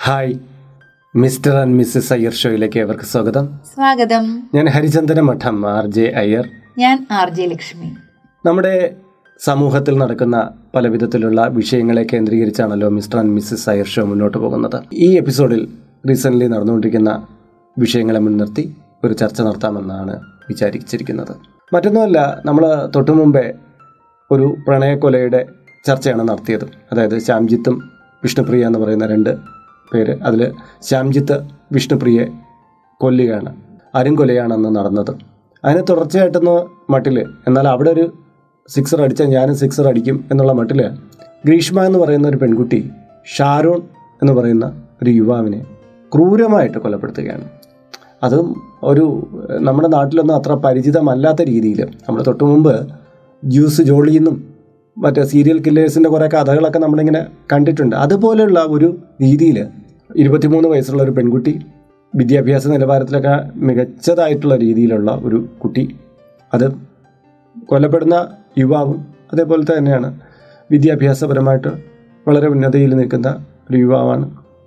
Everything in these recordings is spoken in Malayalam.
Hi Mr and Mrs Iyer ഷോയിലേക്ക് അവർക്ക് സ്വാഗതം സ്വാഗതം ഞാൻ ഹരിചന്ദ്രൻ മഠം ആർ ജെ അയ്യർ ഞാൻ ആർ ജെ ലക്ഷ്മി നമ്മുടെ സമൂഹത്തിൽ നടക്കുന്ന പല വിധത്തിലുള്ള വിഷയങ്ങളെ കേന്ദ്രീകരിച്ചാണല്ലോ Mr and Mrs Iyer show മുന്നോട്ട് പോകുന്നത് ഈ എപ്പിസോഡിൽ റീസെൻ്റ്ലി നടന്നുകൊണ്ടിരിക്കുന്ന വിഷയങ്ങളെ മുൻനിർത്തി ഒരു ചർച്ച നടത്താമെന്നാണ് വിചാരിച്ചിരിക്കുന്നത് മറ്റൊന്നുമല്ല നമ്മൾ തൊട്ടു മുമ്പേ ഒരു പ്രണയക്കൊലയുടെ ചർച്ചയാണ് നടത്തിയത് അതായത് ശ്യാംജിത്തും വിഷ്ണുപ്രിയ എന്ന് പറയുന്ന രണ്ട് പേര് അതിൽ ശ്യാംജിത്ത് വിഷ്ണുപ്രിയെ കൊല്ലുകയാണ് അരുംകൊലയാണെന്ന് നടന്നത് അതിന് തുടർച്ചയായിട്ടെന്ന് മട്ടിൽ എന്നാൽ അവിടെ ഒരു സിക്സർ അടിച്ചാൽ ഞാനും സിക്സർ അടിക്കും എന്നുള്ള മട്ടിൽ ഗ്രീഷ്മ എന്ന് പറയുന്ന ഒരു പെൺകുട്ടി ഷാരോൺ എന്ന് പറയുന്ന ഒരു യുവാവിനെ ക്രൂരമായിട്ട് കൊലപ്പെടുത്തുകയാണ് അതും ഒരു നമ്മുടെ നാട്ടിലൊന്നും അത്ര പരിചിതമല്ലാത്ത രീതിയിൽ നമ്മൾ തൊട്ടു മുമ്പ് ജ്യൂസ് ജോളിയെന്നും മറ്റേ സീരിയൽ കില്ലേഴ്സിൻ്റെ കുറേ കഥകളൊക്കെ നമ്മളിങ്ങനെ കണ്ടിട്ടുണ്ട് അതുപോലെയുള്ള ഒരു രീതിയിൽ ഇരുപത്തിമൂന്ന് വയസ്സുള്ള ഒരു പെൺകുട്ടി വിദ്യാഭ്യാസ നിലവാരത്തിലൊക്കെ മികച്ചതായിട്ടുള്ള രീതിയിലുള്ള ഒരു കുട്ടി അത് കൊല്ലപ്പെടുന്ന യുവാവും അതേപോലെ തന്നെയാണ് വിദ്യാഭ്യാസപരമായിട്ട് വളരെ ഉന്നതിയിൽ നിൽക്കുന്ന ഒരു യുവാവാണ്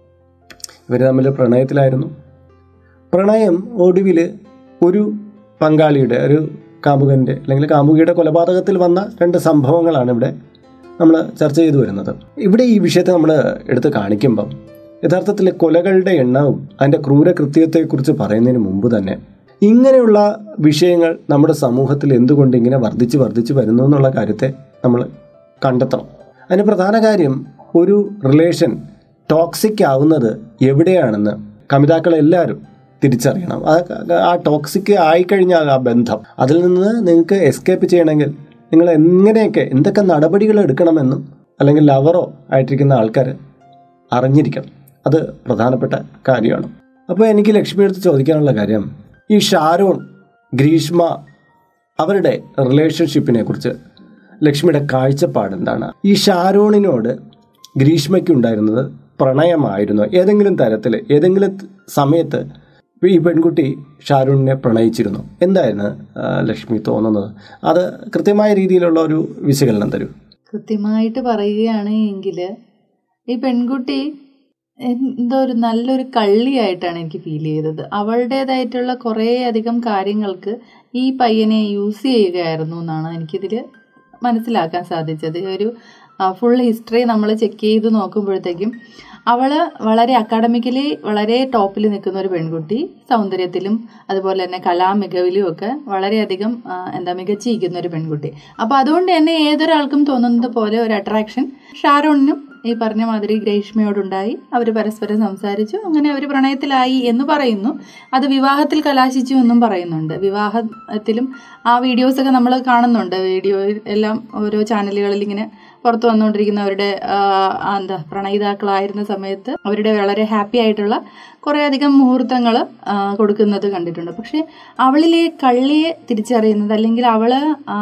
ഇവർ തമ്മിൽ പ്രണയത്തിലായിരുന്നു പ്രണയം ഒടുവിൽ ഒരു പങ്കാളിയുടെ ഒരു കാമുകൻ്റെ അല്ലെങ്കിൽ കാമുകിയുടെ കൊലപാതകത്തിൽ വന്ന രണ്ട് സംഭവങ്ങളാണ് ഇവിടെ നമ്മൾ ചർച്ച ചെയ്തു വരുന്നത് ഇവിടെ ഈ വിഷയത്തെ നമ്മൾ എടുത്ത് കാണിക്കുമ്പം യഥാർത്ഥത്തിൽ കൊലകളുടെ എണ്ണവും അതിൻ്റെ ക്രൂരകൃത്യത്തെക്കുറിച്ച് പറയുന്നതിന് മുമ്പ് തന്നെ ഇങ്ങനെയുള്ള വിഷയങ്ങൾ നമ്മുടെ സമൂഹത്തിൽ എന്തുകൊണ്ട് ഇങ്ങനെ വർദ്ധിച്ച് വർദ്ധിച്ച് വരുന്നു എന്നുള്ള കാര്യത്തെ നമ്മൾ കണ്ടെത്തണം അതിന് പ്രധാന കാര്യം ഒരു റിലേഷൻ ടോക്സിക് ആവുന്നത് എവിടെയാണെന്ന് കമിതാക്കളെല്ലാവരും തിരിച്ചറിയണം ആ ആ ടോക്സിക് ആയിക്കഴിഞ്ഞാൽ ആ ബന്ധം അതിൽ നിന്ന് നിങ്ങൾക്ക് എസ്കേപ്പ് ചെയ്യണമെങ്കിൽ നിങ്ങൾ എങ്ങനെയൊക്കെ എന്തൊക്കെ നടപടികൾ എടുക്കണമെന്നും അല്ലെങ്കിൽ ലവറോ ആയിട്ടിരിക്കുന്ന ആൾക്കാർ അറിഞ്ഞിരിക്കണം അത് പ്രധാനപ്പെട്ട കാര്യമാണ് അപ്പോൾ എനിക്ക് ലക്ഷ്മി എടുത്ത് ചോദിക്കാനുള്ള കാര്യം ഈ ഷാരോൺ ഗ്രീഷ്മ അവരുടെ റിലേഷൻഷിപ്പിനെ കുറിച്ച് ലക്ഷ്മിയുടെ കാഴ്ചപ്പാട് എന്താണ് ഈ ഷാരോണിനോട് ഗ്രീഷ്മയ്ക്ക് ഉണ്ടായിരുന്നത് പ്രണയമായിരുന്നു ഏതെങ്കിലും തരത്തിൽ ഏതെങ്കിലും സമയത്ത് ഈ പെൺകുട്ടി ഷാരൂണിനെ പ്രണയിച്ചിരുന്നു എന്തായിരുന്നു ആ, ലക്ഷ്മി തോന്നുന്നത് അത് കൃത്യമായ രീതിയിലുള്ള ഒരു വിശകലനം തരൂ കൃത്യമായിട്ട് പറയുകയാണ് എങ്കിൽ ഈ പെൺകുട്ടി എന്തോ ഒരു നല്ലൊരു കള്ളിയായിട്ടാണ് എനിക്ക് ഫീൽ ചെയ്തത് അവളുടേതായിട്ടുള്ള കുറേ അധികം കാര്യങ്ങൾക്ക് ഈ പയ്യനെ യൂസ് ചെയ്യുകയായിരുന്നു എന്നാണ് എനിക്കിതിൽ മനസ്സിലാക്കാൻ സാധിച്ചത് ഒരു ഫുൾ ഹിസ്റ്ററി നമ്മൾ ചെക്ക് ചെയ്ത് നോക്കുമ്പോഴത്തേക്കും അവൾ വളരെ അക്കാഡമിക്കലി വളരെ ടോപ്പിൽ നിൽക്കുന്ന ഒരു പെൺകുട്ടി സൗന്ദര്യത്തിലും അതുപോലെ തന്നെ കലാമികവിലും ഒക്കെ വളരെയധികം ആ, എന്താ മികച്ചിരിക്കുന്ന ഒരു പെൺകുട്ടി അപ്പോൾ അതുകൊണ്ട് തന്നെ ഏതൊരാൾക്കും തോന്നുന്നത് പോലെ ഒരു അട്രാക്ഷൻ ഷാരോണിനും ഈ പറഞ്ഞ മാതിരി ഗ്രേഷ്മയോടുണ്ടായി അവർ പരസ്പരം സംസാരിച്ചു അങ്ങനെ അവർ പ്രണയത്തിലായി എന്ന് പറയുന്നു അത് വിവാഹത്തിൽ കലാശിച്ചു എന്നും പറയുന്നുണ്ട് വിവാഹത്തിലും ആ വീഡിയോസൊക്കെ നമ്മൾ കാണുന്നുണ്ട് വീഡിയോ എല്ലാം ഓരോ ചാനലുകളിൽ ഇങ്ങനെ പുറത്തു വന്നുകൊണ്ടിരിക്കുന്നവരുടെ ആ, ആ, എന്താ പ്രണയിതാക്കളായിരുന്ന സമയത്ത് അവരുടെ വളരെ ഹാപ്പി ആയിട്ടുള്ള കുറേയധികം മുഹൂർത്തങ്ങൾ കൊടുക്കുന്നത് കണ്ടിട്ടുണ്ട് പക്ഷേ അവളിലെ കള്ളിയെ തിരിച്ചറിയുന്നത് അല്ലെങ്കിൽ അവൾ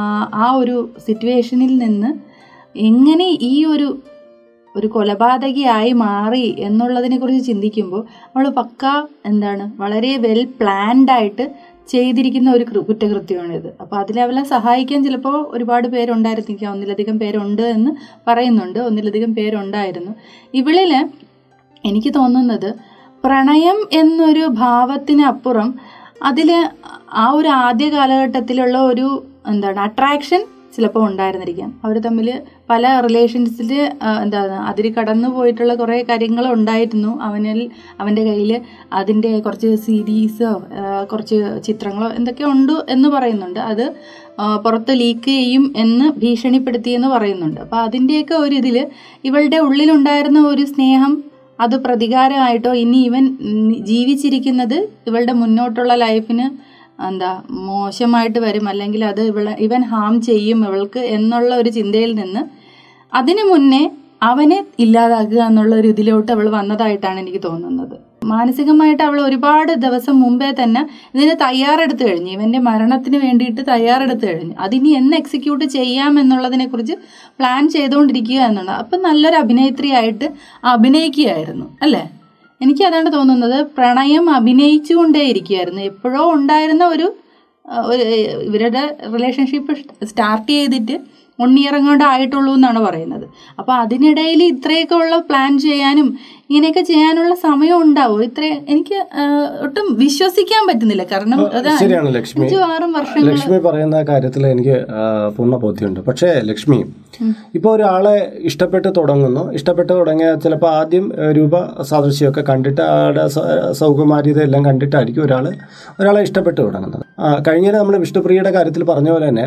ആ ഒരു സിറ്റുവേഷനിൽ നിന്ന് എങ്ങനെ ഈ ഒരു ഒരു കൊലപാതകയായി മാറി എന്നുള്ളതിനെ കുറിച്ച് ചിന്തിക്കുമ്പോൾ അവൾ പക്ക എന്താണ് വളരെ വെൽ പ്ലാൻഡ് ആയിട്ട് ചെയ്തിരിക്കുന്ന ഒരു കൃ- കുറ്റകൃത്യമാണിത് അപ്പോൾ അതിൽ അവളെ സഹായിക്കാൻ ചിലപ്പോൾ ഒരുപാട് പേരുണ്ടായിരുന്നിരിക്കാം ഒന്നിലധികം പേരുണ്ട് എന്ന് പറയുന്നുണ്ട് ഒന്നിലധികം പേരുണ്ടായിരുന്നു ഇവളിൽ എനിക്ക് തോന്നുന്നത് പ്രണയം എന്നൊരു ഭാവത്തിനപ്പുറം അതിൽ ആ ഒരു ആദ്യ കാലഘട്ടത്തിലുള്ള ഒരു എന്താണ് അട്രാക്ഷൻ ചിലപ്പോൾ ഉണ്ടായിരുന്നിരിക്കാം അവർ തമ്മിൽ പല റിലേഷൻസിൽ എന്താണ് അതിൽ കടന്നു പോയിട്ടുള്ള കുറേ കാര്യങ്ങൾ ഉണ്ടായിരുന്നു അവനിൽ അവൻ്റെ കയ്യിൽ അതിൻ്റെ കുറച്ച് സീരീസോ കുറച്ച് ചിത്രങ്ങളോ എന്തൊക്കെയോ ഉണ്ട് എന്ന് പറയുന്നുണ്ട് അത് ആ, പുറത്ത് ലീക്ക് ചെയ്യും എന്ന് ഭീഷണിപ്പെടുത്തിയെന്ന് പറയുന്നുണ്ട് അപ്പോൾ അതിൻ്റെയൊക്കെ ഒരു ഇതിൽ ഇവളുടെ ഉള്ളിലുണ്ടായിരുന്ന ഒരു സ്നേഹം അത് പ്രതികാരമായിട്ടോ ഇനി ഇവൻ ഉം, ജീവിച്ചിരിക്കുന്നത് ഇവളുടെ മുന്നോട്ടുള്ള ലൈഫിന് എന്താ മോശമായിട്ട് വരും അല്ലെങ്കിൽ അത് ഇവളെ ഇവൻ ഹാം ചെയ്യും ഇവൾക്ക് എന്നുള്ള ഒരു ചിന്തയിൽ നിന്ന് അതിനു മുന്നേ അവനെ ഇല്ലാതാക്കുക എന്നുള്ള ഒരു ഇതിലോട്ട് അവൾ വന്നതായിട്ടാണ് എനിക്ക് തോന്നുന്നത് മാനസികമായിട്ട് അവൾ ഒരുപാട് ദിവസം മുമ്പേ തന്നെ ഇതിന് തയ്യാറെടുത്ത് കഴിഞ്ഞു ഇവന്റെ മരണത്തിന് വേണ്ടിയിട്ട് തയ്യാറെടുത്ത് കഴിഞ്ഞു അതിനി എന്ന് എക്സിക്യൂട്ട് ചെയ്യാം എന്നുള്ളതിനെ കുറിച്ച് പ്ലാൻ ചെയ്തുകൊണ്ടിരിക്കുക എന്നുള്ളത് അപ്പം നല്ലൊരു അഭിനേത്രിയായിട്ട് അഭിനയിക്കുകയായിരുന്നു അല്ലേ എനിക്ക് അതാണ് തോന്നുന്നത് പ്രണയം അഭിനയിച്ചുകൊണ്ടേ ഇരിക്കുകയായിരുന്നു എപ്പോഴോ ഉണ്ടായിരുന്ന ഒരു ആ, ഒരു ഇവരുടെ റിലേഷൻഷിപ്പ് സ്റ്റാർട്ട് ചെയ്തിട്ട് വൺ ഇയർ അങ്ങോട്ട് ആയിട്ടുള്ളൂ എന്നാണ് പറയുന്നത് അപ്പോൾ അതിനിടയിൽ ഇത്രയൊക്കെ ഉള്ള പ്ലാൻ ചെയ്യാനും ഇങ്ങനെയൊക്കെ ചെയ്യാനുള്ള സമയം ഉണ്ടാവും ഇത്ര എനിക്ക് ആ, ഒട്ടും വിശ്വസിക്കാൻ പറ്റുന്നില്ല കാരണം അത് ശരിയാണ് ലക്ഷ്മി അഞ്ചും ആറും വർഷങ്ങൾ ലക്ഷ്മി പറയുന്ന കാര്യത്തിൽ എനിക്ക് ആ, പൂർണ്ണ ബോധ്യമുണ്ട് പക്ഷേ ലക്ഷ്മി ഇപ്പോൾ ഒരാളെ ഇഷ്ടപ്പെട്ട് തുടങ്ങുന്നു ഇഷ്ടപ്പെട്ട് തുടങ്ങിയ ചിലപ്പോൾ ആദ്യം ആ, രൂപ സാദൃശ്യമൊക്കെ കണ്ടിട്ട് ആളുടെ സ- സൗകുമാര്യത എല്ലാം കണ്ടിട്ടായിരിക്കും ഒരാൾ ഒരാളെ ഇഷ്ടപ്പെട്ട് തുടങ്ങുന്നത് ആ, കഴിഞ്ഞ നമ്മൾ വിഷ്ണുപ്രിയയുടെ കാര്യത്തിൽ പറഞ്ഞ പോലെ തന്നെ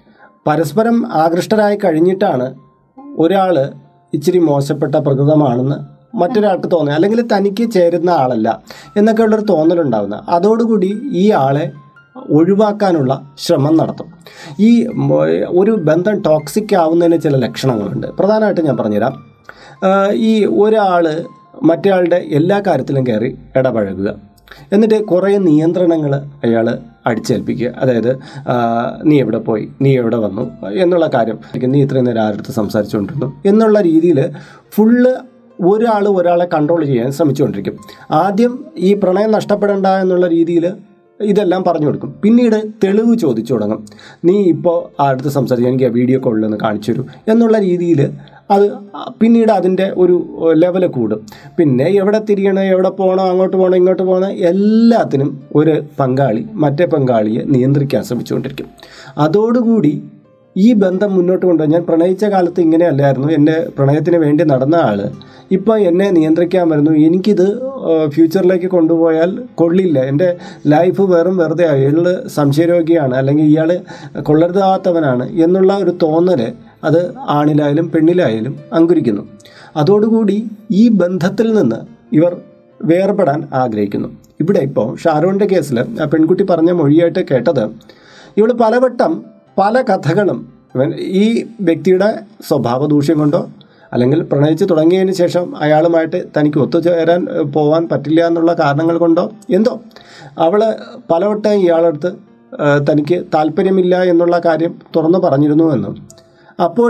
പരസ്പരം ആകൃഷ്ടരായി കഴിഞ്ഞിട്ടാണ് ഒരാൾ ഇച്ചിരി മോശപ്പെട്ട പ്രകൃതമാണെന്ന് മറ്റൊരാൾക്ക് തോന്നുക അല്ലെങ്കിൽ തനിക്ക് ചേരുന്ന ആളല്ല എന്നൊക്കെ ഉള്ളൊരു തോന്നലുണ്ടാവുന്നത് അതോടുകൂടി ഈ ആളെ ഒഴിവാക്കാനുള്ള ശ്രമം നടത്തും ഈ മ- ഒരു ബന്ധം ടോക്സിക് ആവുന്നതിന് ചില ലക്ഷണങ്ങളുണ്ട് പ്രധാനമായിട്ട് ഞാൻ പറഞ്ഞുതരാം ആ, ഈ ഒരാൾ മറ്റേയാളുടെ എല്ലാ കാര്യത്തിലും കയറി ഇടപഴകുക എന്നിട്ട് കുറേ നിയന്ത്രണങ്ങൾ അയാൾ അടിച്ചേൽപ്പിക്കുക അതായത് ആ, നീ എവിടെ പോയി നീ എവിടെ വന്നു എന്നുള്ള കാര്യം നീ ഇത്രയും നേരം ആരുടെ അടുത്ത് സംസാരിച്ചുകൊണ്ടിരുന്നു എന്നുള്ള രീതിയിൽ ഫുള്ള് ഒരാൾ ഒരാളെ കൺട്രോൾ ചെയ്യാൻ ശ്രമിച്ചുകൊണ്ടിരിക്കും ആദ്യം ഈ പ്രണയം നഷ്ടപ്പെടേണ്ട എന്നുള്ള രീതിയിൽ ഇതെല്ലാം പറഞ്ഞു കൊടുക്കും പിന്നീട് തെളിവ് ചോദിച്ചു തുടങ്ങും നീ ഇപ്പോൾ ആ അടുത്ത് സംസാരിക്കുക എനിക്ക് ആ വീഡിയോ കോളിൽ നിന്ന് കാണിച്ചു തരൂ എന്നുള്ള രീതിയിൽ അത് പിന്നീട് അതിൻ്റെ ഒരു ലെവൽ കൂടും പിന്നെ എവിടെ തിരിയണം എവിടെ പോകണം അങ്ങോട്ട് പോകണം ഇങ്ങോട്ട് പോകണം എല്ലാത്തിനും ഒരു പങ്കാളി മറ്റേ പങ്കാളിയെ നിയന്ത്രിക്കാൻ ശ്രമിച്ചുകൊണ്ടിരിക്കും അതോടുകൂടി ഈ ബന്ധം മുന്നോട്ട് കൊണ്ടുപോയി ഞാൻ പ്രണയിച്ച കാലത്ത് ഇങ്ങനെയല്ലായിരുന്നു എൻ്റെ പ്രണയത്തിന് വേണ്ടി നടന്ന ആൾ ഇപ്പോൾ എന്നെ നിയന്ത്രിക്കാൻ വരുന്നു എനിക്കിത് ആ, ഫ്യൂച്ചറിലേക്ക് കൊണ്ടുപോയാൽ കൊള്ളില്ല എൻ്റെ ലൈഫ് വെറും വെറുതെ ഇയാൾ സംശയരോഗിയാണ് അല്ലെങ്കിൽ ഇയാൾ കൊള്ളരുതാത്തവനാണ് എന്നുള്ള ഒരു തോന്നൽ അത് ആണിലായാലും പെണ്ണിലായാലും അങ്കുരിക്കുന്നു അതോടുകൂടി ഈ ബന്ധത്തിൽ നിന്ന് ഇവർ വേർപെടാൻ ആഗ്രഹിക്കുന്നു ഇവിടെ ഇപ്പോൾ ഷാരൂണിൻ്റെ കേസിൽ ആ പെൺകുട്ടി പറഞ്ഞ മൊഴിയായിട്ട് കേട്ടത് ഇവൾ പലവട്ടം പല കഥകളും ഇവൻ ഈ വ്യക്തിയുടെ സ്വഭാവ ദൂഷ്യം കൊണ്ടോ അല്ലെങ്കിൽ പ്രണയിച്ച് തുടങ്ങിയതിന് ശേഷം അയാളുമായിട്ട് തനിക്ക് ഒത്തുചേരാൻ ഏഹ്, പോവാൻ പറ്റില്ല എന്നുള്ള കാരണങ്ങൾ കൊണ്ടോ എന്തോ അവൾ പലവട്ടം ഇയാളടുത്ത് ഏഹ്, തനിക്ക് താല്പര്യമില്ല എന്നുള്ള കാര്യം തുറന്നു പറഞ്ഞിരുന്നുവെന്നും അപ്പോൾ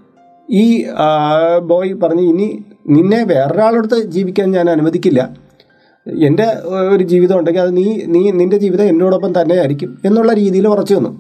ഈ ആ, ബോയ് പറഞ്ഞു ഇനി നിന്നെ വേറൊരാളടുത്ത് ജീവിക്കാൻ ഞാൻ അനുവദിക്കില്ല എൻ്റെ ഒരു ജീവിതം ഉണ്ടെങ്കിൽ അത് നീ നീ നിൻ്റെ ജീവിതം എന്നോടൊപ്പം തന്നെയായിരിക്കും എന്നുള്ള രീതിയിൽ ഉറച്ചു വന്നു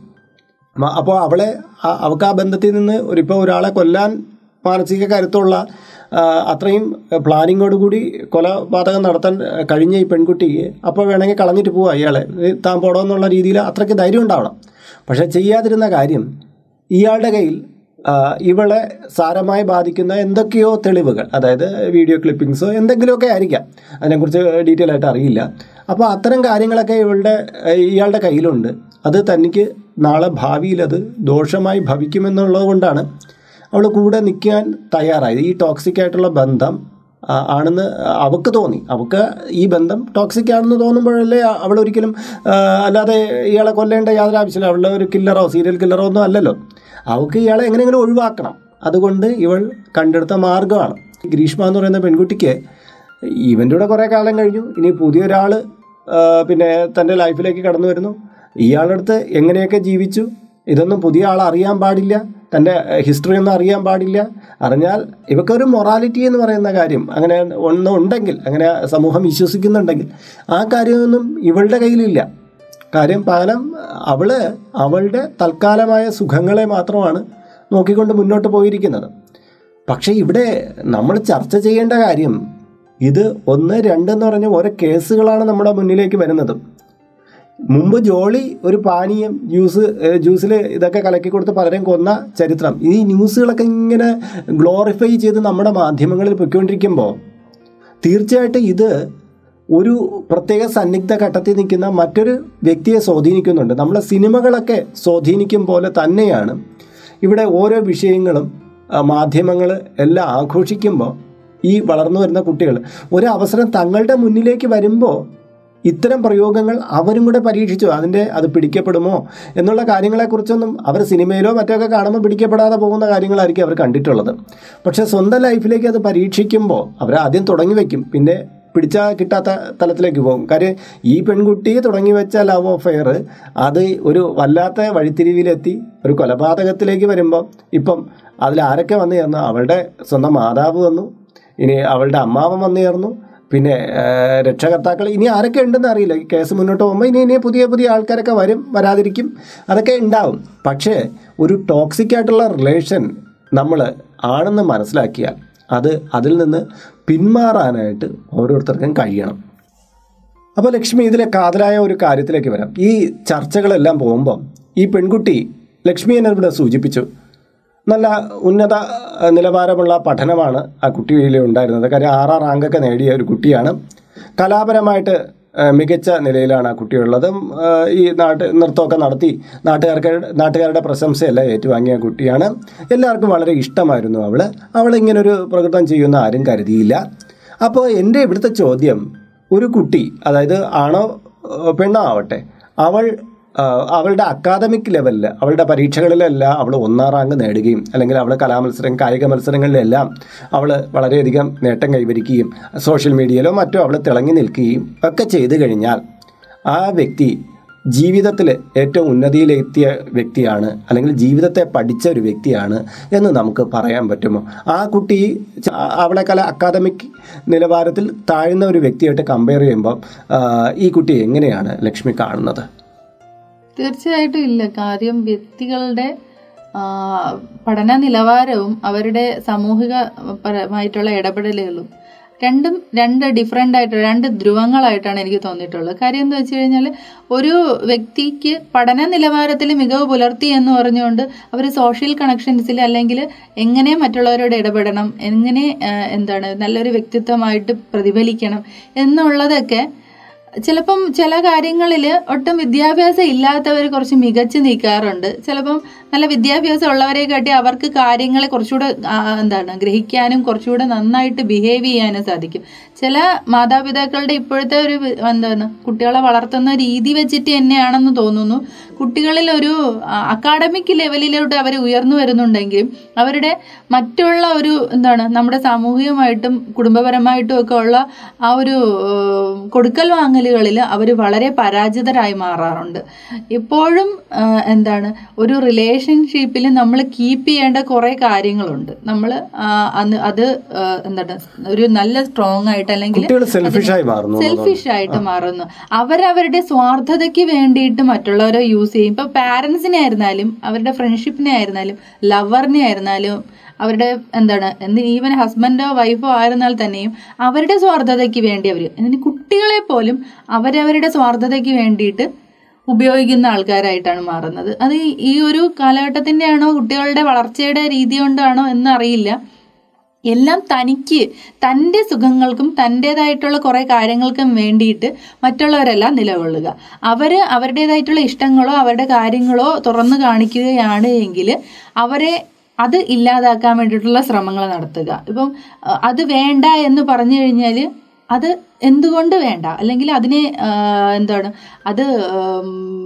മ- അപ്പോൾ അവളെ ആ- അവൾക്ക് ആ ബന്ധത്തിൽ നിന്ന് ഒരിപ്പോൾ ഒരാളെ കൊല്ലാൻ മാനസിക കരുത്തുള്ള ആ, അത്രയും പ്ലാനിങ്ങോട് കൂടി കൊലപാതകം നടത്താൻ കഴിഞ്ഞ ഈ പെൺകുട്ടിക്ക് അപ്പോൾ വേണമെങ്കിൽ കളഞ്ഞിട്ട് പോവാം ഇയാളെ നീ താൻ പോടോ രീതിയിൽ അത്രയ്ക്ക് ധൈര്യം ഉണ്ടാവണം പക്ഷേ ചെയ്യാതിരുന്ന കാര്യം ഇയാളുടെ കയ്യിൽ ആ, ഇവളെ സാരമായി ബാധിക്കുന്ന എന്തൊക്കെയോ തെളിവുകൾ അതായത് വീഡിയോ ക്ലിപ്പിങ്സോ എന്തെങ്കിലുമൊക്കെ ആയിരിക്കാം അതിനെക്കുറിച്ച് ഡീറ്റെയിൽ ആയിട്ട് അറിയില്ല അപ്പോൾ അത്തരം കാര്യങ്ങളൊക്കെ ഇവളുടെ ഇയാളുടെ കയ്യിലുണ്ട് അത് തനിക്ക് നാളെ ഭാവിയിൽ അത് ദോഷമായി ഭവിക്കുമെന്നുള്ളത് കൊണ്ടാണ് അവൾ കൂടെ നിൽക്കാൻ തയ്യാറായത് ഈ ടോക്സിക് ആയിട്ടുള്ള ബന്ധം ആ, ആണെന്ന് അവൾക്ക് തോന്നി അവൾക്ക് ഈ ബന്ധം ടോക്സിക് ആണെന്ന് തോന്നുമ്പോഴല്ലേ അവൾ ഒരിക്കലും ആ, അല്ലാതെ ഇയാളെ കൊല്ലേണ്ട യാതൊരു ആവശ്യമില്ല അവളുടെ ഒരു കില്ലറോ സീരിയൽ കില്ലറോ ഒന്നും അല്ലല്ലോ അവൾക്ക് ഇയാളെ എങ്ങനെയെങ്കിലും ഒഴിവാക്കണം അതുകൊണ്ട് ഇവൾ കണ്ടെടുത്ത മാർഗ്ഗമാണ് ഗ്രീഷ്മ എന്ന് പറയുന്ന പെൺകുട്ടിക്ക് ഇവൻ്റെ കൂടെ കുറേ കാലം കഴിഞ്ഞു ഇനി പുതിയൊരാൾ പിന്നെ തൻ്റെ ലൈഫിലേക്ക് കടന്നു വരുന്നു ഇയാളുടെ അടുത്ത് എങ്ങനെയൊക്കെ ജീവിച്ചു ഇതൊന്നും പുതിയ ആൾ അറിയാൻ പാടില്ല തൻ്റെ ഹിസ്റ്ററി ഒന്നും അറിയാൻ പാടില്ല അറിഞ്ഞാൽ ഇവക്കൊരു മൊറാലിറ്റി എന്ന് പറയുന്ന കാര്യം അങ്ങനെ ഒന്നും ഉണ്ടെങ്കിൽ അങ്ങനെ സമൂഹം വിശ്വസിക്കുന്നുണ്ടെങ്കിൽ ആ കാര്യമൊന്നും ഇവളുടെ കയ്യിലില്ല കാര്യം പകരം അവള് അവളുടെ തൽക്കാലമായ സുഖങ്ങളെ മാത്രമാണ് നോക്കിക്കൊണ്ട് മുന്നോട്ട് പോയിരിക്കുന്നത് പക്ഷേ ഇവിടെ നമ്മൾ ചർച്ച ചെയ്യേണ്ട കാര്യം ഇത് ഒന്ന് രണ്ട് എന്ന് പറഞ്ഞ ഓരോ കേസുകളാണ് നമ്മുടെ മുന്നിലേക്ക് വരുന്നത് മുമ്പ് ജോളി ഒരു പാനീയം ജ്യൂസ് ജ്യൂസിൽ ഇതൊക്കെ കലക്കി കൊടുത്ത് പലരെയും കൊന്ന ചരിത്രം ഈ ന്യൂസുകളൊക്കെ ഇങ്ങനെ ഗ്ലോറിഫൈ ചെയ്ത് നമ്മുടെ മാധ്യമങ്ങളിൽ പൊയ്ക്കൊണ്ടിരിക്കുമ്പോൾ തീർച്ചയായിട്ടും ഇത് ഒരു പ്രത്യേക സന്നിഗ്ധ ഘട്ടത്തിൽ നിൽക്കുന്ന മറ്റൊരു വ്യക്തിയെ സ്വാധീനിക്കുന്നുണ്ട് നമ്മളെ സിനിമകളൊക്കെ സ്വാധീനിക്കും പോലെ തന്നെയാണ് ഇവിടെ ഓരോ വിഷയങ്ങളും മാധ്യമങ്ങൾ എല്ലാം ആഘോഷിക്കുമ്പോൾ ഈ വളർന്നു വരുന്ന കുട്ടികൾ ഒരു അവസരം തങ്ങളുടെ മുന്നിലേക്ക് വരുമ്പോൾ ഇത്തരം പ്രയോഗങ്ങൾ അവരും കൂടെ പരീക്ഷിച്ചു അതിൻ്റെ അത് പിടിക്കപ്പെടുമോ എന്നുള്ള കാര്യങ്ങളെക്കുറിച്ചൊന്നും അവർ സിനിമയിലോ മറ്റൊക്കെ കാണുമ്പോൾ പിടിക്കപ്പെടാതെ പോകുന്ന കാര്യങ്ങളായിരിക്കും അവർ കണ്ടിട്ടുള്ളത് പക്ഷേ സ്വന്തം ലൈഫിലേക്ക് അത് പരീക്ഷിക്കുമ്പോൾ അവർ ആദ്യം തുടങ്ങി വയ്ക്കും പിന്നെ പിടിച്ചാൽ കിട്ടാത്ത തലത്തിലേക്ക് പോകും കാര്യം ഈ പെൺകുട്ടി തുടങ്ങി വെച്ച ലവ് അഫെയർ അത് ഒരു വല്ലാത്ത വഴിത്തിരിവിലെത്തി ഒരു കൊലപാതകത്തിലേക്ക് വരുമ്പോൾ ഇപ്പം അതിൽ ആരൊക്കെ വന്നു ചേർന്നു അവളുടെ സ്വന്തം മാതാവ് വന്നു ഇനി അവളുടെ അമ്മാവൻ വന്നു ചേർന്നു പിന്നെ ആ, രക്ഷകർത്താക്കൾ ഇനി ആരൊക്കെ ഉണ്ടെന്ന് അറിയില്ല ഈ കേസ് മുന്നോട്ട് പോകുമ്പോൾ ഇനി ഇനി പുതിയ പുതിയ ആൾക്കാരൊക്കെ വരും വരാതിരിക്കും അതൊക്കെ ഉണ്ടാവും പക്ഷേ ഒരു ടോക്സിക് ആയിട്ടുള്ള റിലേഷൻ നമ്മൾ ആണെന്ന് മനസ്സിലാക്കിയാൽ അത് അതിൽ നിന്ന് പിന്മാറാനായിട്ട് ഓരോരുത്തർക്കും കഴിയണം അപ്പോൾ ലക്ഷ്മി ഇതിലെ കാതലായ ഒരു കാര്യത്തിലേക്ക് വരാം ഈ ചർച്ചകളെല്ലാം പോകുമ്പം ഈ പെൺകുട്ടി ലക്ഷ്മി എന്നെ ഇവിടെ സൂചിപ്പിച്ചു നല്ല ഉന്നത അഹ്, നിലവാരമുള്ള പഠനമാണ് ആ കുട്ടിയിൽ ഉണ്ടായിരുന്നത് കാര്യം ആറാം റാങ്കൊക്കെ നേടിയ ഒരു കുട്ടിയാണ് കലാപരമായിട്ട് അഹ്, മികച്ച നിലയിലാണ് ആ കുട്ടിയുള്ളത് അഹ്, ഈ നാട്ട് നൃത്തമൊക്കെ നടത്തി നാട്ടുകാർക്ക് നാട്ടുകാരുടെ പ്രശംസയെല്ലാം ഏറ്റുവാങ്ങിയ കുട്ടിയാണ് എല്ലാവർക്കും വളരെ ഇഷ്ടമായിരുന്നു അവൾ അവൾ ഇങ്ങനൊരു പ്രകൃതം ചെയ്യുന്ന ആരും കരുതിയില്ല അപ്പോൾ എൻ്റെ ഇവിടുത്തെ ചോദ്യം ഒരു കുട്ടി അതായത് ആണോ ഏഹ് പെണ്ണോ ആവട്ടെ അവൾ ആഹ് അവളുടെ അക്കാദമിക് ലെവലിൽ അവളുടെ പരീക്ഷകളിലെല്ലാം അവൾ ഒന്നാം റാങ്ക് നേടുകയും അല്ലെങ്കിൽ അവൾ കലാമത്സരം കായിക മത്സരങ്ങളിലെല്ലാം അവൾ വളരെയധികം നേട്ടം കൈവരിക്കുകയും സോഷ്യൽ മീഡിയയിലോ മറ്റോ അവൾ തിളങ്ങി നിൽക്കുകയും ഒക്കെ ചെയ്തു കഴിഞ്ഞാൽ ആ വ്യക്തി ജീവിതത്തിൽ ഏറ്റവും ഉന്നതിയിലെത്തിയ വ്യക്തിയാണ് അല്ലെങ്കിൽ ജീവിതത്തെ പഠിച്ച ഒരു വ്യക്തിയാണ് എന്ന് നമുക്ക് പറയാൻ പറ്റുമോ ആ കുട്ടി ച- അവളെ കല അക്കാദമിക് നിലവാരത്തിൽ താഴ്ന്ന ഒരു വ്യക്തിയായിട്ട് കമ്പയർ ചെയ്യുമ്പോൾ ആ, ഈ കുട്ടി എങ്ങനെയാണ് ലക്ഷ്മി കാണുന്നത് തീർച്ചയായിട്ടും ഇല്ല കാര്യം വ്യക്തികളുടെ ആ, പഠന നിലവാരവും അവരുടെ സാമൂഹിക പരമായിട്ടുള്ള ഇടപെടലുകളും രണ്ടും രണ്ട് ഡിഫറെൻ്റ് ആയിട്ട് രണ്ട് ധ്രുവങ്ങളായിട്ടാണ് എനിക്ക് തോന്നിയിട്ടുള്ളത് കാര്യം എന്താ വെച്ച് കഴിഞ്ഞാൽ ഒരു വ്യക്തിക്ക് പഠന നിലവാരത്തിൽ മികവ് പുലർത്തി എന്ന് പറഞ്ഞുകൊണ്ട് അവർ സോഷ്യൽ കണക്ഷൻസിൽ അല്ലെങ്കിൽ എങ്ങനെ മറ്റുള്ളവരോട് ഇടപെടണം എങ്ങനെ ആ, എന്താണ് നല്ലൊരു വ്യക്തിത്വമായിട്ട് പ്രതിഫലിക്കണം എന്നുള്ളതൊക്കെ ചിലപ്പം ചില കാര്യങ്ങളിൽ ഒട്ടും വിദ്യാഭ്യാസം ഇല്ലാത്തവർ കുറച്ച് മികച്ചു നിൽക്കാറുണ്ട് ചിലപ്പം നല്ല വിദ്യാഭ്യാസം ഉള്ളവരെ കാട്ടി അവർക്ക് കാര്യങ്ങളെ കുറച്ചുകൂടെ ആ, എന്താണ് ഗ്രഹിക്കാനും കുറച്ചുകൂടെ നന്നായിട്ട് ബിഹേവ് ചെയ്യാനും സാധിക്കും ചില മാതാപിതാക്കളുടെ ഇപ്പോഴത്തെ ഒരു വി- എന്താണ് കുട്ടികളെ വളർത്തുന്ന രീതി വെച്ചിട്ട് തന്നെയാണെന്ന് തോന്നുന്നു കുട്ടികളിൽ ഒരു അക്കാഡമിക് ലെവലിലോട്ട് അവർ ഉയർന്നു വരുന്നുണ്ടെങ്കിലും അവരുടെ മറ്റുള്ള ഒരു എന്താണ് നമ്മുടെ സാമൂഹികമായിട്ടും കുടുംബപരമായിട്ടും ഒക്കെ ഉള്ള ആ ഒരു ഏഹ്, കൊടുക്കൽ വാങ്ങലുകളിൽ അവർ വളരെ പരാജിതരായി മാറാറുണ്ട് ഇപ്പോഴും ഏഹ്, എന്താണ് ഒരു റിലേഷൻഷിപ്പിൽ നമ്മൾ കീപ്പ് ചെയ്യേണ്ട കുറേ കാര്യങ്ങളുണ്ട് നമ്മൾ അന്ന് അത് ഏഹ്, എന്താണ് ഒരു നല്ല സ്ട്രോങ് ആയിട്ട് അല്ലെങ്കിൽ കുട്ടികൾ സെൽഫിഷായി മാറുന്നു സെൽഫിഷ് ആയിട്ട് മാറുന്നു അവരവരുടെ സ്വാർത്ഥതയ്ക്ക് വേണ്ടിയിട്ട് മറ്റുള്ളവരെ യൂസ് ചെയ്യും ഇപ്പൊ പാരന്റ്സിനെ ആയിരുന്നാലും അവരുടെ ഫ്രണ്ട്ഷിപ്പിനെ ആയിരുന്നാലും ലവറിനെ ആയിരുന്നാലും അവരുടെ എന്താണ് എന്ത് ഈവൻ ഹസ്ബൻഡോ വൈഫോ ആയിരുന്നാൽ തന്നെയും അവരുടെ സ്വാർത്ഥതയ്ക്ക് വേണ്ടി അവർ അതിന് കുട്ടികളെ പോലും അവരവരുടെ സ്വാർത്ഥതയ്ക്ക് വേണ്ടിയിട്ട് ഉപയോഗിക്കുന്ന ആൾക്കാരായിട്ടാണ് മാറുന്നത് അത് ഈ- ഈ ഒരു കാലഘട്ടത്തിന്റെ ആണോ കുട്ടികളുടെ വളർച്ചയുടെ രീതി കൊണ്ടാണോ എന്നറിയില്ല എല്ലാം തനിക്ക് തൻ്റെ സുഖങ്ങൾക്കും തൻ്റെതായിട്ടുള്ള കുറേ കാര്യങ്ങൾക്കും വേണ്ടിയിട്ട് മറ്റുള്ളവരെല്ലാം നിലകൊള്ളുക അവർ അവരുടേതായിട്ടുള്ള ഇഷ്ടങ്ങളോ അവരുടെ കാര്യങ്ങളോ തുറന്നു കാണിക്കുകയാണ് എങ്കിൽ അവരെ അത് ഇല്ലാതാക്കാൻ വേണ്ടിയിട്ടുള്ള ശ്രമങ്ങൾ നടത്തുക ഇപ്പം അഹ് അത് വേണ്ട എന്ന് പറഞ്ഞു കഴിഞ്ഞാൽ അത് എന്തുകൊണ്ട് വേണ്ട അല്ലെങ്കിൽ അതിനെ ആ, എന്താണ് അത് ഉം,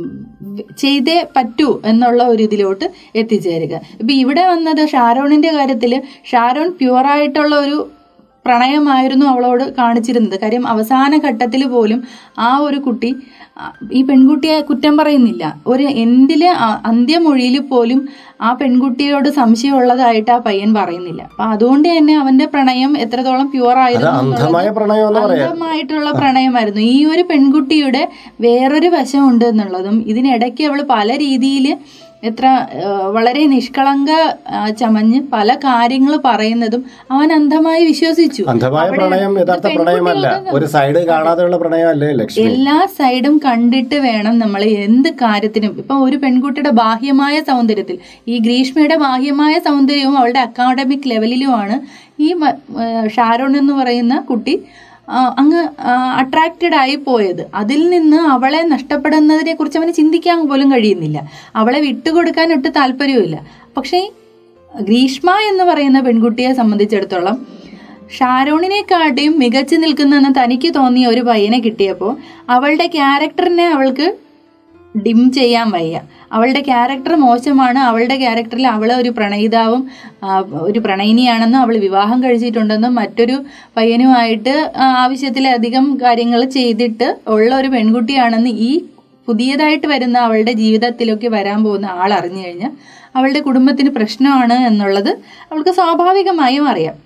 ചെയ്തേ പറ്റൂ എന്നുള്ള ഒരു ഇതിലോട്ട് എത്തിച്ചേരുക ഇപ്പൊ ഇവിടെ വന്നത് ഷാരോണിന്റെ കാര്യത്തിൽ ഷാരോൺ പ്യുവറായിട്ടുള്ള ഒരു പ്രണയമായിരുന്നു അവളോട് കാണിച്ചിരുന്നത് കാര്യം അവസാന ഘട്ടത്തിൽ പോലും ആ ഒരു കുട്ടി ആ, ഈ പെൺകുട്ടിയെ കുറ്റം പറയുന്നില്ല ഒരു എൻഡിലെ അ- അന്ത്യമൊഴിയിൽ പോലും ആ പെൺകുട്ടിയോട് സംശയമുള്ളതായിട്ട് ആ പയ്യൻ പറയുന്നില്ല അപ്പൊ അതുകൊണ്ട് തന്നെ അവന്റെ പ്രണയം എത്രത്തോളം പ്യുവർ അത് ആയിരുന്നു എന്നുള്ളത് അന്ധമായ പ്രണയം എന്ന് പറയാം അന്ധമായിട്ടുള്ള പ്രണയമായിരുന്നു ഈ ഒരു പെൺകുട്ടിയുടെ വേറൊരു വശമുണ്ട് എന്നുള്ളതും ഇതിനിടയ്ക്ക് അവൾ പല രീതിയിൽ എത്ര ആ, വളരെ നിഷ്കളങ്ക ആ, ചമഞ്ഞ് പല കാര്യങ്ങൾ പറയുന്നതും അവൻ അന്ധമായി വിശ്വസിച്ചു അന്ധമായ അവിടെ പ്രണയം യഥാർത്ഥ പ്രണയമല്ല പെൺകുട്ടികൾക്ക് ഒരു സൈഡ് കാണാതെയുള്ള പ്രണയമല്ലേ ലക്ഷ്മി എല്ലാ സൈഡും കണ്ടിട്ട് വേണം നമ്മൾ എന്ത് കാര്യത്തിനും ഇപ്പൊ ഒരു പെൺകുട്ടിയുടെ ബാഹ്യമായ സൗന്ദര്യത്തിൽ ഈ ഗ്രീഷ്മയുടെ ബാഹ്യമായ സൗന്ദര്യവും അവളുടെ അക്കാഡമിക് ലെവലിലുമാണ് ഈ മ- ഏഹ് ഷാരോൺ എന്ന് പറയുന്ന കുട്ടി ആ, അങ്ങ് അട്രാക്റ്റഡ് ആയി പോയത് അതിൽ നിന്ന് അവളെ നഷ്ടപ്പെടുന്നതിനെ കുറിച്ച് അവന് ചിന്തിക്കാൻ പോലും കഴിയുന്നില്ല അവളെ വിട്ടുകൊടുക്കാൻ ഒട്ട് താല്പര്യവുമില്ല പക്ഷേ ഗ്രീഷ്മ എന്ന് പറയുന്ന പെൺകുട്ടിയെ സംബന്ധിച്ചിടത്തോളം ഷാരോണിനെക്കാട്ടിയും മികച്ചു നിൽക്കുന്നെന്ന് തനിക്ക് തോന്നിയ ഒരു പയ്യനെ കിട്ടിയപ്പോൾ അവളുടെ ക്യാരക്ടറിനെ അവൾക്ക് ഡിം ചെയ്യാൻ വയ്യ അവളുടെ ക്യാരക്ടർ മോശമാണ് അവളുടെ ക്യാരക്ടറിൽ അവളെ ഒരു പ്രണയിതാവും ആ, ഒരു പ്രണയിനിയാണെന്നും അവൾ വിവാഹം കഴിച്ചിട്ടുണ്ടെന്നും മറ്റൊരു പയ്യനുമായിട്ട് ആ, ആവശ്യത്തിലധികം കാര്യങ്ങൾ ചെയ്തിട്ട് ഉള്ള ഒരു പെൺകുട്ടിയാണെന്ന് ഈ പുതിയതായിട്ട് വരുന്ന അവളുടെ ജീവിതത്തിലൊക്കെ വരാൻ പോകുന്ന ആൾ അറിഞ്ഞു കഴിഞ്ഞാൽ അവളുടെ കുടുംബത്തിന് പ്രശ്നമാണ് എന്നുള്ളത് അവൾക്ക് സ്വാഭാവികമായും അറിയാം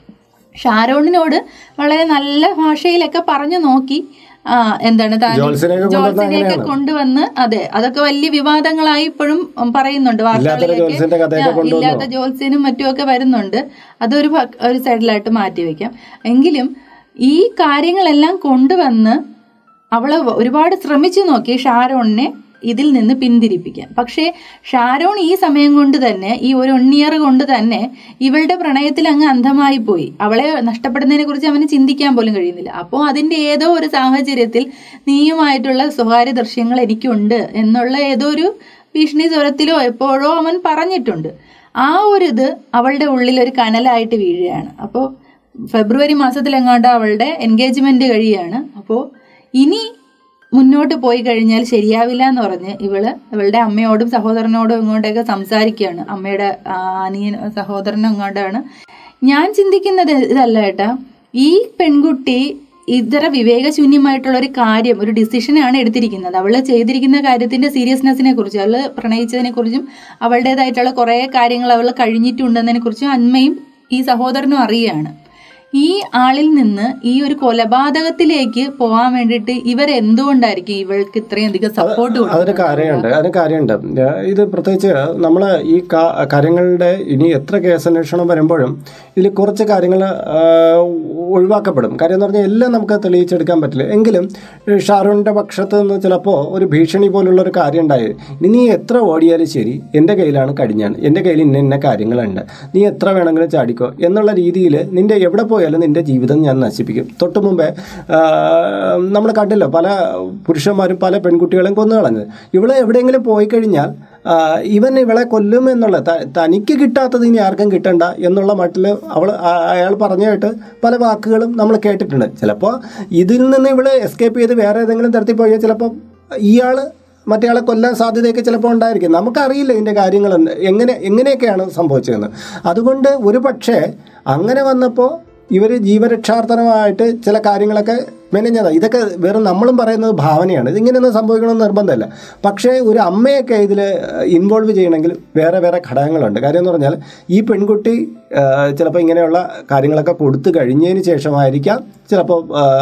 ഷാരോണിനോട് വളരെ നല്ല ഭാഷയിലൊക്കെ പറഞ്ഞു നോക്കി ആ എന്താണ് താൻ ജോത്സ്യനെയൊക്കെ കൊണ്ടുവന്നത് ജോത്സ്യനെയൊക്കെ അങ്ങനെയാണ്. കൊണ്ടുവന്ന് അതെ അതൊക്കെ വലിയ വിവാദങ്ങളായി ഇപ്പോഴും ഉം, പറയുന്നുണ്ട് ഇല്ലാത്തൊരു വാർത്തകളിലൊക്കെ ജോത്സ്യന്റെ കഥയൊക്കെ ആ, ഇല്ലാത്ത കൊണ്ടുവന്നു ജോത്സ്യനും മറ്റുമൊക്കെ വരുന്നുണ്ട് അതൊരു ഭ- ഒരു സൈഡിലായിട്ട് മാറ്റി വെക്കാം എങ്കിലും ഈ കാര്യങ്ങളെല്ലാം കൊണ്ടുവന്ന് അവള് ഒരുപാട് ശ്രമിച്ചു നോക്കി ഷാരോണിനെ ഇതിൽ നിന്ന് പിന്തിരിപ്പിക്കാൻ പക്ഷേ ഷാരോൺ ഈ സമയം കൊണ്ട് തന്നെ ഈ ഒരു വൺ ഇയർ കൊണ്ട് തന്നെ ഇവളുടെ പ്രണയത്തിൽ അങ്ങ് അന്ധമായി പോയി അവളെ നഷ്ടപ്പെടുന്നതിനെ കുറിച്ച് അവന് ചിന്തിക്കാൻ പോലും കഴിയുന്നില്ല അപ്പോൾ അതിന്റെ ഏതോ ഒരു സാഹചര്യത്തിൽ നീയുമായിട്ടുള്ള സ്വകാര്യ ദൃശ്യങ്ങൾ എനിക്കുണ്ട് എന്നുള്ള ഏതോ ഒരു ഭീഷണി സ്വരത്തിലോ എപ്പോഴോ അവൻ പറഞ്ഞിട്ടുണ്ട് ആ ഒരു ഇത് അവളുടെ ഉള്ളിൽ ഒരു കനലായിട്ട് വീഴുകയാണ് അപ്പോൾ ഫെബ്രുവരി മാസത്തിലെങ്ങാണ്ട് അവളുടെ എൻഗേജ്മെന്റ് കഴിയാണ് അപ്പോൾ ഇനി മുന്നോട്ട് പോയി കഴിഞ്ഞാൽ ശരിയാവില്ല എന്ന് പറഞ്ഞ് ഇവള് ഇവളുടെ അമ്മയോടും സഹോദരനോടും ഇങ്ങോട്ടൊക്കെ സംസാരിക്കുകയാണ് അമ്മയുടെ ആ, അനിയൻ സഹോദരനും ഇങ്ങോട്ടാണ് ഞാൻ ചിന്തിക്കുന്നത് ഇതല്ല ഏട്ടാ ഈ പെൺകുട്ടി ഇതര വിവേകശൂന്യമായിട്ടുള്ള ഒരു കാര്യം ഒരു ഡിസിഷനാണ് എടുത്തിരിക്കുന്നത് അവള് ചെയ്തിരിക്കുന്ന കാര്യത്തിന്റെ സീരിയസ്നെസ്സിനെ കുറിച്ച് അവള് പ്രണയിച്ചതിനെ കുറിച്ചും അവളുടേതായിട്ടുള്ള കുറെ കാര്യങ്ങൾ അവൾ കഴിഞ്ഞിട്ടുണ്ടെന്നതിനെ കുറിച്ചും അന്മയും ഈ സഹോദരനും അറിയുകയാണ് ഈ ആളിൽ നിന്ന് ഈ ഒരു കൊലപാതകത്തിലേക്ക് പോകാൻ വേണ്ടിയിട്ട് ഇവരെന്തുകൊണ്ടായിരിക്കും ഇവൾക്ക് ഇത്രയും അധികം സപ്പോർട്ട് അതിന് കാര്യമുണ്ട് അതിന് കാര്യമുണ്ട് ഏഹ് ഇത് പ്രത്യേകിച്ച് നമ്മൾ ഈ കാ- കാര്യങ്ങളുടെ ഇനി എത്ര കേസന്വേഷണം വരുമ്പോഴും ഇതിൽ കുറച്ച് കാര്യങ്ങൾ ഒഴിവാക്കപ്പെടും കാര്യം എന്ന് പറഞ്ഞാൽ എല്ലാം നമുക്ക് തെളിയിച്ചെടുക്കാൻ പറ്റില്ല എങ്കിലും ഏഹ് ഷാരൂണിന്റെ പക്ഷത്ത് നിന്ന് ചിലപ്പോൾ ഒരു ഭീഷണി പോലുള്ള ഒരു കാര്യം ഉണ്ടായത് ഇനി നീ എത്ര ഓടിയാലും ശരി എൻ്റെ കയ്യിലാണ് കടിഞ്ഞാൻ എൻ്റെ കയ്യിൽ ഇന്ന ഇന്ന കാര്യങ്ങളുണ്ട് നീ എത്ര വേണമെങ്കിലും ചാടിക്കോ എന്നുള്ള രീതിയിൽ നിന്റെ എവിടെ പോയാലും നിന്റെ ജീവിതം ഞാൻ നശിപ്പിക്കും തൊട്ട് മുമ്പേ നമ്മൾ കണ്ടില്ല പല പുരുഷന്മാരും പല പെൺകുട്ടികളെയും കൊന്നു കളഞ്ഞത് ഇവളെ എവിടെയെങ്കിലും പോയി കഴിഞ്ഞാൽ ആ, ഇവൻ ഇവളെ കൊല്ലും എന്നുള്ള ത- തനിക്ക് കിട്ടാത്തത് ഇനി ആർക്കും കിട്ടണ്ട എന്നുള്ള മട്ടിൽ അവൾ അയാൾ പറഞ്ഞായിട്ട് പല വാക്കുകളും നമ്മൾ കേട്ടിട്ടുണ്ട് ചിലപ്പോൾ ഇതിൽ നിന്ന് ഇവള് എസ്കേപ്പ് ചെയ്ത് വേറെ ഏതെങ്കിലും തരത്തിൽ പോയാൽ ചിലപ്പോൾ ഇയാൾ മറ്റേയാളെ കൊല്ലാൻ സാധ്യതയൊക്കെ ചിലപ്പോൾ ഉണ്ടായിരിക്കും നമുക്കറിയില്ല ഇതിൻ്റെ കാര്യങ്ങൾ എന്ത്- എങ്ങനെ എങ്ങനെയൊക്കെയാണ് സംഭവിച്ചതെന്ന് അതുകൊണ്ട് ഒരു പക്ഷേ അങ്ങനെ വന്നപ്പോൾ ഇവർ ജീവരക്ഷാർത്ഥനമായിട്ട് ചില കാര്യങ്ങളൊക്കെ മെനഞ്ഞതാണ് ഇതൊക്കെ വെറും നമ്മളും പറയുന്നത് ഭാവനയാണ് ഇതിങ്ങനെയൊന്നും സംഭവിക്കണമെന്ന് നിർബന്ധമില്ല പക്ഷേ ഒരു അമ്മയൊക്കെ ഇതിൽ ഇൻവോൾവ് ചെയ്യണമെങ്കിൽ വേറെ വേറെ ഘടകങ്ങളുണ്ട് കാര്യം എന്ന് പറഞ്ഞാൽ ഈ പെൺകുട്ടി ചിലപ്പോൾ ഇങ്ങനെയുള്ള കാര്യങ്ങളൊക്കെ കൊടുത്തു കഴിഞ്ഞതിന് ശേഷമായിരിക്കാം ചിലപ്പോൾ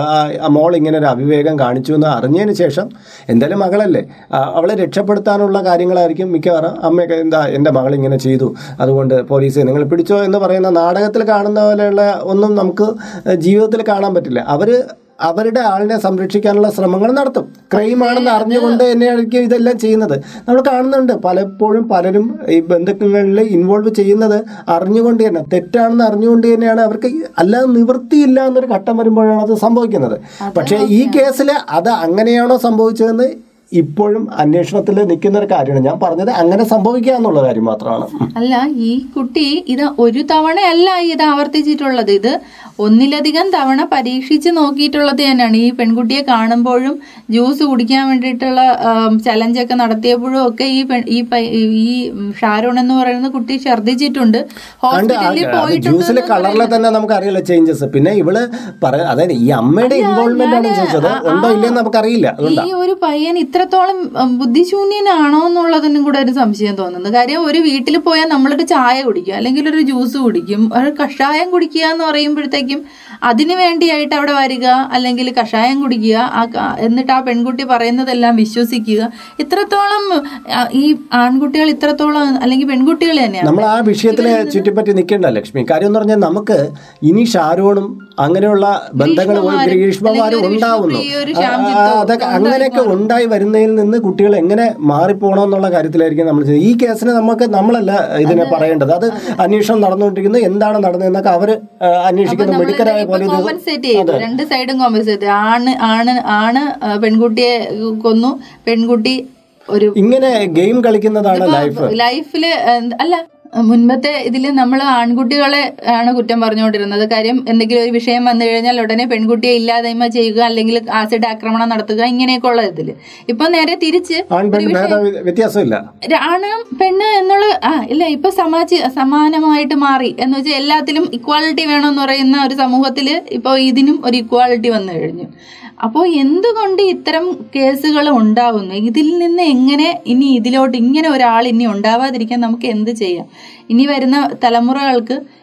ആ മോൾ ഇങ്ങനെ ഒരു അവിവേകം കാണിച്ചു എന്ന് അറിഞ്ഞതിന് ശേഷം എന്തായാലും മകളല്ലേ ആ, അവളെ രക്ഷപ്പെടുത്താനുള്ള കാര്യങ്ങളായിരിക്കും മിക്കവാറും അമ്മയൊക്കെ എന്താ എൻ്റെ മകൾ ഇങ്ങനെ ചെയ്തു അതുകൊണ്ട് പോലീസ് നിങ്ങൾ പിടിച്ചോ എന്ന് പറയുന്ന നാടകത്തിൽ കാണുന്ന പോലെയുള്ള ഒന്നും നമുക്ക് ജീവിതത്തിൽ കാണാൻ പറ്റില്ല അവർ അവരുടെ ആളിനെ സംരക്ഷിക്കാനുള്ള ശ്രമങ്ങൾ നടത്തും ക്രൈം ആണെന്ന് അറിഞ്ഞുകൊണ്ട് തന്നെയായിരിക്കും ഇതെല്ലാം ചെയ്യുന്നത് നമ്മൾ കാണുന്നുണ്ട് പലപ്പോഴും പലരും ഈ ബന്ധുക്കളിൽ ഇൻവോൾവ് ചെയ്യുന്നത് അറിഞ്ഞുകൊണ്ട് തന്നെ തെറ്റാണെന്ന് അറിഞ്ഞുകൊണ്ട് തന്നെയാണ് അവർക്ക് അല്ലാതെ നിവൃത്തിയില്ല എന്നൊരു ഘട്ടം വരുമ്പോഴാണ് അത് സംഭവിക്കുന്നത് പക്ഷേ ഈ കേസിൽ അത് അങ്ങനെയാണോ സംഭവിച്ചതെന്ന് ഇപ്പോഴും അന്വേഷണത്തിൽ നിൽക്കുന്ന ഒരു കാര്യമാണ് ഞാൻ പറഞ്ഞത് അങ്ങനെ സംഭവിക്കുക എന്നുള്ള കാര്യം മാത്രമാണ് അല്ല ഈ കുട്ടി ഇത് ഒരു തവണയല്ല ഇത് ആവർത്തിച്ചിട്ടുള്ളത് ഇത് ഒന്നിലധികം തവണ പരീക്ഷിച്ച് നോക്കിയിട്ടുള്ളത് തന്നെയാണ് ഈ പെൺകുട്ടിയെ കാണുമ്പോഴും ജ്യൂസ് കുടിക്കാൻ വേണ്ടിയിട്ടുള്ള ചലഞ്ചൊക്കെ നടത്തിയപ്പോഴും ഒക്കെ ഈ പെൺ- ഈ പൈ- ഈ ഷാരോൺ എന്ന് പറയുന്ന കുട്ടി ഛർദ്ദിച്ചിട്ടുണ്ട് കണ്ട് ഹോസ്പിറ്റലിൽ ജ്യൂസിലെ കളറിലെ തന്നെ നമുക്ക് അറിയില്ല ചേഞ്ചസ് പിന്നെ ഇവള് പറ അതായത് ഈ അമ്മയുടെ ഇൻവോൾവ്മെന്റ് ആണ് ചോദിച്ചത് ഉണ്ടോ ഇല്ലെന്ന് നമുക്കറിയില്ല ഈ അതുകൊണ്ടാ ഒരു പയ്യൻ ഇത്രത്തോളം ഉം, ബുദ്ധിശൂന്യനാണോ എന്നുള്ളതിനും കൂടെ ഒരു സംശയം തോന്നുന്നു കാര്യം ഒരു വീട്ടിൽ പോയാൽ നമ്മളൊരു ചായ കുടിക്കും അല്ലെങ്കിൽ ഒരു ജ്യൂസ് കുടിക്കും ഒരു കഷായം കുടിക്കുക എന്ന് പറയുമ്പോഴത്തേക്കും അതിനു വേണ്ടിയായിട്ട് അവിടെ വരിക അല്ലെങ്കിൽ കഷായം കുടിക്കുക ആ ക- എന്നിട്ട് ആ പെൺകുട്ടി പറയുന്നതെല്ലാം വിശ്വസിക്കുക ഇത്രത്തോളം ആ, ഈ ആൺകുട്ടികൾ ഇത്രത്തോളം അല്ലെങ്കിൽ പെൺകുട്ടികൾ തന്നെയാണ് നമ്മൾ ആ വിഷയത്തിൽ ചുറ്റിപ്പറ്റി നിൽക്കേണ്ട ലക്ഷ്മി കാര്യം എന്ന് പറഞ്ഞാൽ നമുക്ക് ഇനി ഷാരോണും അങ്ങനെയുള്ള ബന്ധങ്ങൾ ഗ്രീഷ്മമാരും, ഗ്രീഷ്മമാരും അല്ലെങ്കിൽ ഒരു ഉണ്ടാവുന്നു വിഷ്ണുപ്രിയ, ഒരു ആ, ശ്യാംജിത്തോ ആ, അതൊക്കെ അങ്ങനെയൊക്കെ ഉണ്ടായി വരുന്നതിൽ നിന്ന് കുട്ടികൾ എങ്ങനെ മാറിപ്പോകണം എന്നുള്ള കാര്യത്തിലായിരിക്കും നമ്മൾ ചെയ്യുന്നത്. ഈ കേസിന് നമുക്ക് നമ്മളല്ല ഇതിനെ പറയേണ്ടത് അത് അന്വേഷണം നടന്നുകൊണ്ടിരിക്കുന്നത് എന്താണ് നടന്നതെന്നൊക്കെ അവർ അന്വേഷിക്കുന്ന മിടുക്കരായ പോലീസ് കോമ്പൻസേറ്റ് ചെയ്തു രണ്ട് സൈഡും കോമ്പൻസേറ്റ് ആണ് ആണ് ആണ് ആ, പെൺകുട്ടിയെ കൊന്നു പെൺകുട്ടി ഒരു ഇങ്ങനെ ഗെയിം കളിക്കുന്നതാണ് ലൈഫ് ലൈഫില് എന്ത്- അല്ല മുൻപത്തെ ഇതിൽ നമ്മൾ ആൺകുട്ടികളെ ആണ് കുറ്റം പറഞ്ഞുകൊണ്ടിരുന്നത് കാര്യം എന്തെങ്കിലും ഒരു വിഷയം വന്നു കഴിഞ്ഞാൽ ഉടനെ പെൺകുട്ടിയെ ഇല്ലായ്മ ചെയ്യുക അല്ലെങ്കിൽ ആസിഡ് ആക്രമണം നടത്തുക ഇങ്ങനെയൊക്കെ ഉള്ള ഇതില് ഇപ്പൊ നേരെ തിരിച്ച് ആൺ പെൺ ഭേദ വ്യത്യാസമില്ല ര- ആണ് പെണ്ണ് എന്നുള്ള ആ ഇല്ല ഇപ്പൊ സമാജ സമാനമായിട്ട് മാറി എന്ന് വെച്ചാൽ എല്ലാത്തിലും ഇക്വാളിറ്റി വേണമെന്ന് പറയുന്ന ഒരു സമൂഹത്തിൽ ഇപ്പോൾ ഇതിനും ഒരു ഇക്വാളിറ്റി വന്നു കഴിഞ്ഞു അപ്പോൾ എന്തുകൊണ്ട് ഇത്തരം കേസുകൾ ഉണ്ടാവുന്നു ഇതിൽ നിന്ന് എങ്ങനെ ഇനി ഇതിലോട്ട് ഇങ്ങനെ ഒരാൾ ഇനി ഉണ്ടാവാതിരിക്കാൻ നമുക്ക് എന്ത് ചെയ്യാം ഇനി വരുന്ന തലമുറകൾക്ക്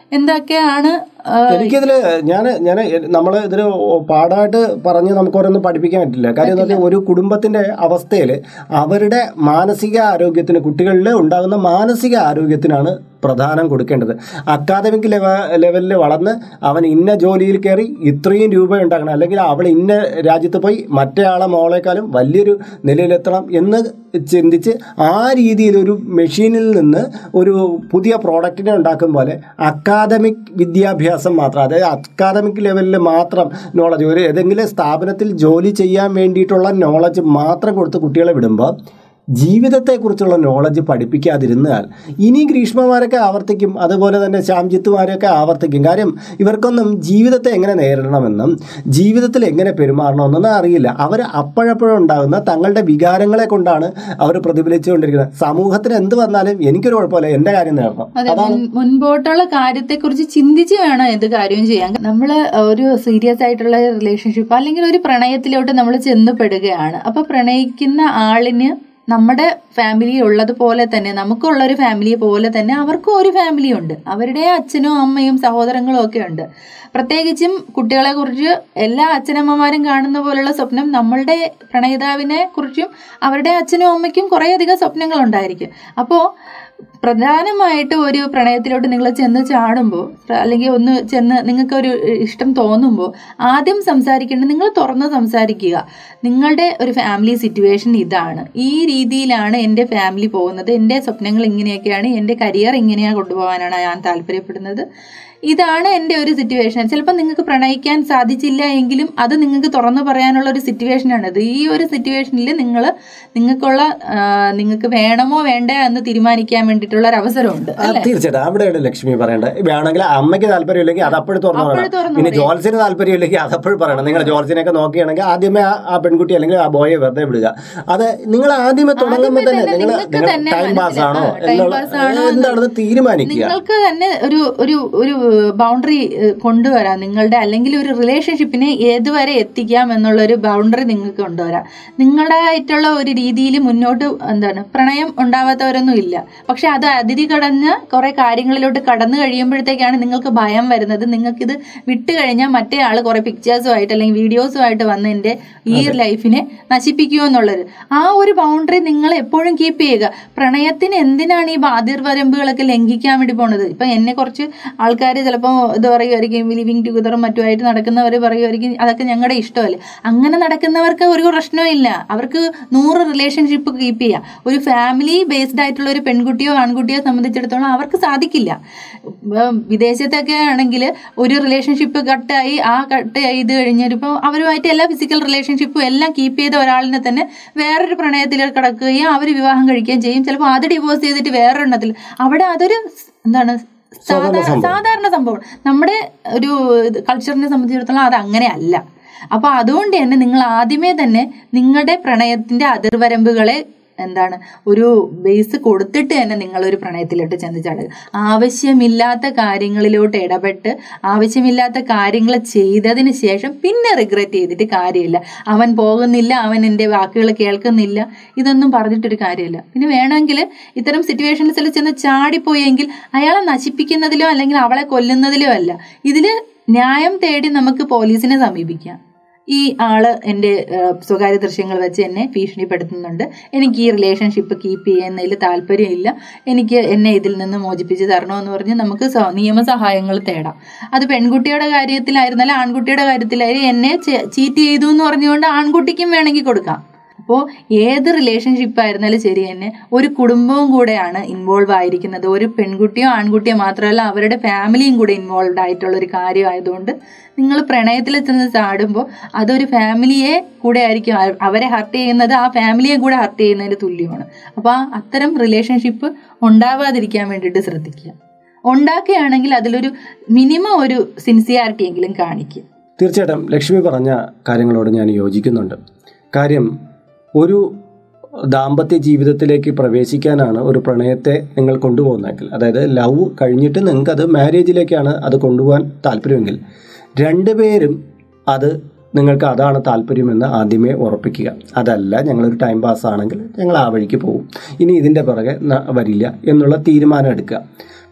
എന്തൊക്കെയാണ് ആ, എനിക്കിതില് ഞാൻ ഞാൻ നമ്മൾ ഇതിൽ പാടായിട്ട് പറഞ്ഞ് നമുക്ക് ഓരോന്നും പഠിപ്പിക്കാൻ പറ്റില്ല കാര്യം എന്ന് പറഞ്ഞാൽ ഒരു കുടുംബത്തിന്റെ അവസ്ഥയിൽ അവരുടെ മാനസിക ആരോഗ്യത്തിന് കുട്ടികളിൽ ഉണ്ടാകുന്ന മാനസിക ആരോഗ്യത്തിനാണ് പ്രധാനം കൊടുക്കേണ്ടത് അക്കാദമിക് ലെവ ലെവലിൽ വളർന്ന് അവൻ ഇന്ന ജോലിയിൽ കയറി ഇത്രയും രൂപ ഉണ്ടാക്കണം അല്ലെങ്കിൽ അവൾ ഇന്ന രാജ്യത്ത് പോയി മറ്റേ ആളെ മോളെക്കാളും വലിയൊരു നിലയിലെത്തണം എന്ന് ചിന്തിച്ച് ആ രീതിയിൽ ഒരു മെഷീനിൽ നിന്ന് ഒരു പുതിയ പ്രോഡക്റ്റിനെ ഉണ്ടാക്കും പോലെ അക്കാദമിക് വിദ്യാഭ്യാസം മാത്രം അതായത് അക്കാദമിക് ലെവലിൽ മാത്രം നോളജ് ഒരു ഏതെങ്കിലും സ്ഥാപനത്തിൽ ജോലി ചെയ്യാൻ വേണ്ടിയിട്ടുള്ള നോളജ് മാത്രം കൊടുത്ത് കുട്ടികളെ വിടുമ്പോൾ ജീവിതത്തെക്കുറിച്ചുള്ള നോളജ് പഠിപ്പിക്കാതിരുന്നാൽ ഇനി ഗ്രീഷ്മമാരൊക്കെ ആവർത്തിക്കും അതുപോലെ തന്നെ ശ്യാംജിത്തുമാരൊക്കെ ആവർത്തിക്കും കാര്യം ഇവർക്കൊന്നും ജീവിതത്തെ എങ്ങനെ നേരിടണമെന്നും ജീവിതത്തിൽ എങ്ങനെ പെരുമാറണമെന്നൊന്നും അറിയില്ല അവർ അപ്പോഴപ്പോഴും ഉണ്ടാകുന്ന തങ്ങളുടെ വികാരങ്ങളെ കൊണ്ടാണ് അവർ പ്രതിഫലിച്ചുകൊണ്ടിരിക്കുന്നത് സമൂഹത്തിന് എന്ത് വന്നാലും എനിക്കൊരു കുഴപ്പമില്ല എൻ്റെ കാര്യം നേടണം അതെ മുൻ- മുൻപോട്ടുള്ള കാര്യത്തെക്കുറിച്ച് ചിന്തിച്ച് വേണം എന്ത് കാര്യവും ചെയ്യാൻ നമ്മൾ ഒരു സീരിയസ് ആയിട്ടുള്ള റിലേഷൻഷിപ്പ് അല്ലെങ്കിൽ ഒരു പ്രണയത്തിലോട്ട് നമ്മൾ ചെന്നപ്പെടുകയാണ് അപ്പൊ പ്രണയിക്കുന്ന ആളിന് നമ്മുടെ ഫാമിലി ഉള്ളതുപോലെ തന്നെ നമുക്കുള്ള ഒരു ഫാമിലിയെ പോലെ തന്നെ അവർക്കും ഒരു ഫാമിലി ഉണ്ട് അവരുടെ അച്ഛനും അമ്മയും സഹോദരങ്ങളും ഒക്കെ ഉണ്ട് പ്രത്യേകിച്ചും കുട്ടികളെ കുറിച്ച് എല്ലാ അച്ഛനമ്മമാരും കാണുന്ന പോലുള്ള സ്വപ്നം നമ്മളുടെ പ്രണയിതാവിനെ കുറിച്ചും അവരുടെ അച്ഛനും അമ്മയ്ക്കും കുറേയധികം സ്വപ്നങ്ങൾ ഉണ്ടായിരിക്കും അപ്പോൾ പ്രധാനമായിട്ട് ഒരു പ്രണയത്തിലോട്ട് നിങ്ങൾ ചെന്ന് ചാടുമ്പോൾ അല്ലെങ്കിൽ ഒന്ന് ചെന്ന് നിങ്ങൾക്ക് ഒരു ഇഷ്ടം തോന്നുമ്പോൾ ആദ്യം സംസാരിക്കേണ്ടത് നിങ്ങൾ തുറന്ന് സംസാരിക്കുക നിങ്ങളുടെ ഒരു ഫാമിലി സിറ്റുവേഷൻ ഇതാണ് ഈ രീതിയിലാണ് എൻ്റെ ഫാമിലി പോകുന്നത് എൻ്റെ സ്വപ്നങ്ങൾ ഇങ്ങനെയൊക്കെയാണ് എൻ്റെ കരിയർ ഇങ്ങനെയാണ് കൊണ്ടുപോകാനാണ് ഞാൻ താല്പര്യപ്പെടുന്നത് ഇതാണ് എൻ്റെ ഒരു സിറ്റുവേഷൻ ചിലപ്പോൾ നിങ്ങൾക്ക് പ്രണയിക്കാൻ സാധിച്ചില്ല എങ്കിലും അത് നിങ്ങൾക്ക് തുറന്നു പറയാനുള്ള ഒരു സിറ്റുവേഷനാണിത് ഈ ഒരു സിറ്റുവേഷനിൽ നിങ്ങൾ നിങ്ങൾക്കുള്ള ആ, നിങ്ങൾക്ക് വേണമോ വേണ്ട എന്ന് തീരുമാനിക്കാൻ വേണ്ടിയിട്ടുള്ള ഒരു അവസരമുണ്ട് ആ, തീർച്ചയായിട്ടും അവിടെയാണ് ലക്ഷ്മി പറയേണ്ടത് വേണമെങ്കിൽ അമ്മയ്ക്ക് താല്പര്യമില്ലെങ്കിൽ അത് അപ്പോഴും തുറന്നു അപ്പോഴും പറയണം തുറന്നു ഇനി ജോൽസിന് താല്പര്യമില്ലെങ്കിൽ അത് അപ്പോഴും പറയണം നിങ്ങൾ ജോൽസിനെയൊക്കെ നോക്കുകയാണെങ്കിൽ ആദ്യമേ ആ- ആ പെൺകുട്ടി അല്ലെങ്കിൽ ആ ബോയെ വെറുതെ വിടുക അത് നിങ്ങൾ ആദ്യമേ തുടങ്ങുമ്പോൾ തന്നെ തന്നെ നിങ്ങൾ നിങ്ങൾക്ക് നിങ്ങൾ തന്നെ ടൈം പാസ് ആണോ മനസ്സിലാ- ആ, time എന്നുള്ള pass ആണോ എന്ന് എന്താണെന്ന് തീരുമാനിക്കുക നിങ്ങൾക്ക് തന്നെ ഒരു ഒരു ഒരു ബൗണ്ടറി കൊണ്ടുവരാം നിങ്ങളുടെ അല്ലെങ്കിൽ ഒരു റിലേഷൻഷിപ്പിനെ ഏതുവരെ എത്തിക്കാം എന്നുള്ള ഒരു ബൗണ്ടറി നിങ്ങൾക്ക് കൊണ്ടുവരാം നിങ്ങളുടേതായിട്ടുള്ള ഒരു രീതിയിൽ മുന്നോട്ട് എന്താണ് പ്രണയം ഉണ്ടാവാത്തവരൊന്നും ഇല്ല പക്ഷെ അത് അതിരി കടന്ന് കുറെ കാര്യങ്ങളിലോട്ട് കടന്നു കഴിയുമ്പോഴത്തേക്കാണ് നിങ്ങൾക്ക് ഭയം വരുന്നത് നിങ്ങൾക്കിത് വിട്ട് കഴിഞ്ഞാൽ മറ്റേ ആൾ കുറെ പിക്ചേഴ്സുമായിട്ട് അല്ലെങ്കിൽ വീഡിയോസുമായിട്ട് വന്ന് എൻ്റെ ഈ ലൈഫിനെ നശിപ്പിക്കുമോ എന്നുള്ളത് ആ ഒരു ബൗണ്ടറി നിങ്ങൾ എപ്പോഴും കീപ്പ് ചെയ്യുക പ്രണയത്തിന് എന്തിനാണ് ഈ ബാധ്യവരമ്പുകളൊക്കെ ലംഘിക്കാൻ വേണ്ടി പോണത് ഇപ്പൊ എന്നെ കുറച്ച് ആൾക്കാർ ചിലപ്പോൾ ഇത് പറയുമായിരിക്കും ലിവിങ് ടുഗദറും മറ്റുമായിട്ട് നടക്കുന്നവർ പറയുമായിരിക്കും അതൊക്കെ ഞങ്ങളുടെ ഇഷ്ടമല്ലേ അങ്ങനെ നടക്കുന്നവർക്ക് ഒരു പ്രശ്നവും ഇല്ല അവർക്ക് നൂറ് റിലേഷൻഷിപ്പ് കീപ്പ് ചെയ്യാം ഒരു ഫാമിലി ബേസ്ഡ് ആയിട്ടുള്ള ഒരു പെൺകുട്ടിയോ ആൺകുട്ടിയോ സംബന്ധിച്ചിടത്തോളം അവർക്ക് സാധിക്കില്ല ഇപ്പം വിദേശത്തൊക്കെ ആണെങ്കിൽ ഒരു റിലേഷൻഷിപ്പ് കട്ടായി ആ കട്ട് ചെയ്ത് കഴിഞ്ഞിപ്പോൾ അവരുമായിട്ട് എല്ലാ ഫിസിക്കൽ റിലേഷൻഷിപ്പും എല്ലാം കീപ്പ് ചെയ്ത ഒരാളിനെ തന്നെ വേറൊരു പ്രണയത്തിൽ കിടക്കുകയും അവർ വിവാഹം കഴിക്കുകയും ചെയ്യും ചിലപ്പോൾ അത് ഡിവോഴ്സ് ചെയ്തിട്ട് വേറൊരെണ്ണത്തിൽ അവിടെ അതൊരു സ് എന്താണ് സാധാരണ സാധാരണ സംഭവം നമ്മുടെ ഒരു കൾച്ചറിനെ സംബന്ധിച്ചിടത്തോളം അത് അങ്ങനെ അല്ല അപ്പൊ അതുകൊണ്ട് തന്നെ നിങ്ങൾ ആദ്യമേ തന്നെ നിങ്ങളുടെ പ്രണയത്തിന്റെ അതിർവരമ്പുകളെ എന്താണ് ഒരു ബേസ് കൊടുത്തിട്ട് തന്നെ നിങ്ങൾ ഒരു പ്രണയത്തിലോട്ട് ചെന്ന് ചാടുക ആവശ്യമില്ലാത്ത കാര്യങ്ങളിലോട്ട് ഇടപെട്ട് ആവശ്യമില്ലാത്ത കാര്യങ്ങൾ ചെയ്തതിന് ശേഷം പിന്നെ റിഗ്രറ്റ് ചെയ്തിട്ട് കാര്യമില്ല അവൻ പോകുന്നില്ല അവൻ എൻ്റെ വാക്കുകൾ കേൾക്കുന്നില്ല ഇതൊന്നും പറഞ്ഞിട്ടൊരു കാര്യമില്ല പിന്നെ വേണമെങ്കിൽ ഇത്തരം സിറ്റുവേഷൻസിൽ ചെന്ന് ചാടിപ്പോയെങ്കിൽ അയാളെ നശിപ്പിക്കുന്നതിലോ അല്ലെങ്കിൽ അവളെ കൊല്ലുന്നതിലോ അല്ല ഇതിൽ ന്യായം തേടി നമുക്ക് പോലീസിനെ സമീപിക്കാം ഈ ആള് എൻ്റെ ഏഹ്, സ്വകാര്യ ദൃശ്യങ്ങൾ വെച്ച് എന്നെ ഭീഷണിപ്പെടുത്തുന്നുണ്ട് എനിക്ക് ഈ റിലേഷൻഷിപ്പ് കീപ്പ് ചെയ്യുന്നതിൽ താല്പര്യമില്ല എനിക്ക് എന്നെ ഇതിൽ നിന്ന് മോചിപ്പിച്ച് തരണമെന്ന് പറഞ്ഞ് നമുക്ക് സ- നിയമസഹായങ്ങൾ തേടാം അത് പെൺകുട്ടിയുടെ കാര്യത്തിലായിരുന്നാലും ആൺകുട്ടിയുടെ കാര്യത്തിലായാലും എന്നെ ചീറ്റ് ചെയ്തു എന്ന് പറഞ്ഞുകൊണ്ട് ആൺകുട്ടിക്കും വേണമെങ്കിൽ കൊടുക്കാം അപ്പോൾ ഏത് റിലേഷൻഷിപ്പ് ആയിരുന്നാലും ശരി തന്നെ ഒരു കുടുംബവും കൂടെയാണ് ഇൻവോൾവ് ആയിരിക്കുന്നത് ഒരു പെൺകുട്ടിയോ ആൺകുട്ടിയോ മാത്രമല്ല അവരുടെ ഫാമിലിയും കൂടെ ഇൻവോൾവ് ആയിട്ടുള്ള ഒരു കാര്യമായതുകൊണ്ട് നിങ്ങൾ പ്രണയത്തിൽ ചെന്ന് ചാടുമ്പോൾ അതൊരു ഫാമിലിയെ കൂടെ ആയിരിക്കും അവ- അവരെ ഹർട്ട് ചെയ്യുന്നത് ആ ഫാമിലിയെ കൂടെ ഹർട്ട് ചെയ്യുന്നതിന് തുല്യമാണ് അപ്പോൾ ആ അത്തരം റിലേഷൻഷിപ്പ് ഉണ്ടാവാതിരിക്കാൻ വേണ്ടിയിട്ട് ശ്രദ്ധിക്കുക ഉണ്ടാക്കുകയാണെങ്കിൽ അതിലൊരു മിനിമം ഒരു സിൻസിയാരിറ്റി എങ്കിലും കാണിക്കുക തീർച്ചയായിട്ടും ലക്ഷ്മി പറഞ്ഞ കാര്യങ്ങളോട് ഞാൻ യോജിക്കുന്നുണ്ട് കാര്യം ഒരു ദാമ്പത്യ ജീവിതത്തിലേക്ക് പ്രവേശിക്കാനാണ് ഒരു പ്രണയത്തെ നിങ്ങൾ കൊണ്ടുപോകുന്നതെങ്കിൽ അതായത് ലവ് കഴിഞ്ഞിട്ട് നിങ്ങൾക്ക് അത് മാരേജിലേക്കാണ് അത് കൊണ്ടുപോകാൻ താല്പര്യമെങ്കിൽ രണ്ടുപേരും അത് നിങ്ങൾക്ക് അതാണ് താല്പര്യമെന്ന് ആദ്യമേ ഉറപ്പിക്കുക അതല്ല ഞങ്ങളൊരു ടൈം പാസ് ആണെങ്കിൽ ഞങ്ങൾ ആ വഴിക്ക് പോകും ഇനി ഇതിൻ്റെ പിറകെ ന- വരില്ല എന്നുള്ള തീരുമാനം എടുക്കുക